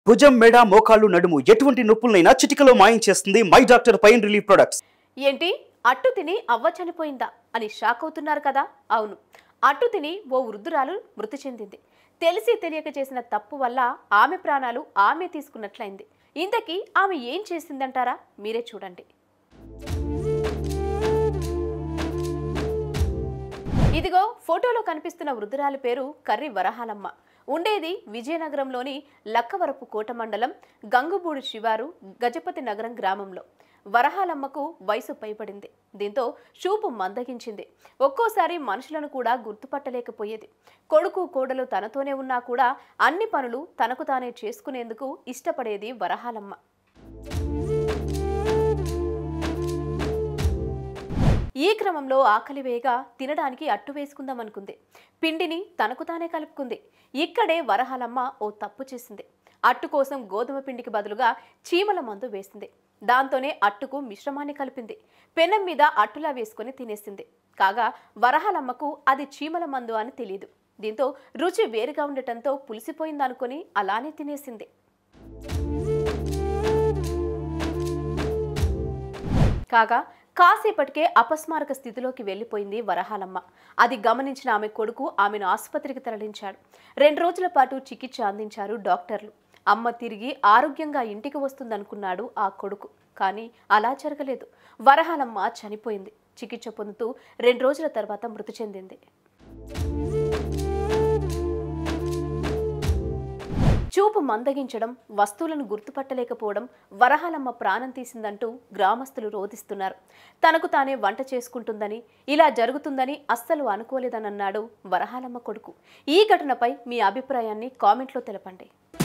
భుజం మెడ మోకాళ్ళు నడుము ఎటువంటి నొప్పులనైనా చిటికలో మాయం చేస్తుంది my doctor pain relief products ఏంటి అట్టు తిని అవ్వ చనిపోయిందా అని షాక్ అవుతున్నారు కదా అవును అట్టు తిని ఓ వృద్ధురాలు మృతి చెందింది తెలిసి తెలియక చేసిన తప్పు వల్ల ఆమె ప్రాణాలు ఆమె తీసుకున్నట్లయింది ఇంతకీ ఆమె ఏం చేసిందంటారా మీరే చూడండి ఇదిగో ఫోటోలో కనిపిస్తున్న వృద్ధురాలి పేరు కర్రి వరహాలమ్మ ఉండేది విజయనగరంలోని లక్కవరపు కోట మండలం గంగుబూడి శివారు గజపతి నగరం గ్రామంలో వరహాలమ్మకు వయసు పైబడింది దీంతో చూపు మందగించింది ఒక్కోసారి మనుషులను కూడా గుర్తుపట్టలేకపోయేది కొడుకు కోడలు తనతోనే ఉన్నా కూడా అన్ని పనులు తనకు తానే చేసుకునేందుకు ఇష్టపడేది వరహాలమ్మ ఈ క్రమంలో ఆకలి వేగా తినడానికి అట్టు వేసుకుందామనుకుంది పిండిని తనకు తానే కలుపుకుంది ఇక్కడే వరహాలమ్మ ఓ తప్పు చేసింది అట్టు కోసం గోధుమ పిండికి బదులుగా చీమల మందు వేసింది దాంతోనే అట్టుకు మిశ్రమాన్ని కలిపింది పెనం మీద అట్టులా వేసుకొని తినేసింది కాగా వరహాలమ్మకు అది చీమల మందు అని తెలియదు దీంతో రుచి వేరుగా ఉండటంతో పులిసిపోయిందనుకొని అలానే తినేసింది కాగా కాసేపటికే అపస్మారక స్థితిలోకి వెళ్లిపోయింది వరహాలమ్మ అది గమనించిన ఆమె కొడుకు ఆమెను ఆసుపత్రికి తరలించాడు రెండు రోజుల పాటు చికిత్స అందించారు డాక్టర్లు అమ్మ తిరిగి ఆరోగ్యంగా ఇంటికి వస్తుందనుకున్నాడు ఆ కొడుకు కానీ అలా జరగలేదు వరహాలమ్మ చనిపోయింది చికిత్స పొందుతూ రెండు రోజుల తర్వాత మృతి చెందింది చూపు మందగించడం వస్తువులను గుర్తుపట్టలేకపోవడం వరహాలమ్మ ప్రాణం తీసిందంటూ గ్రామస్తులు రోధిస్తున్నారు తనకు తానే వంట చేసుకుంటుందని ఇలా జరుగుతుందని అస్సలు అనుకోలేదనన్నాడు వరహాలమ్మ కొడుకు ఈ ఘటనపై మీ అభిప్రాయాన్ని కామెంట్లో తెలపండి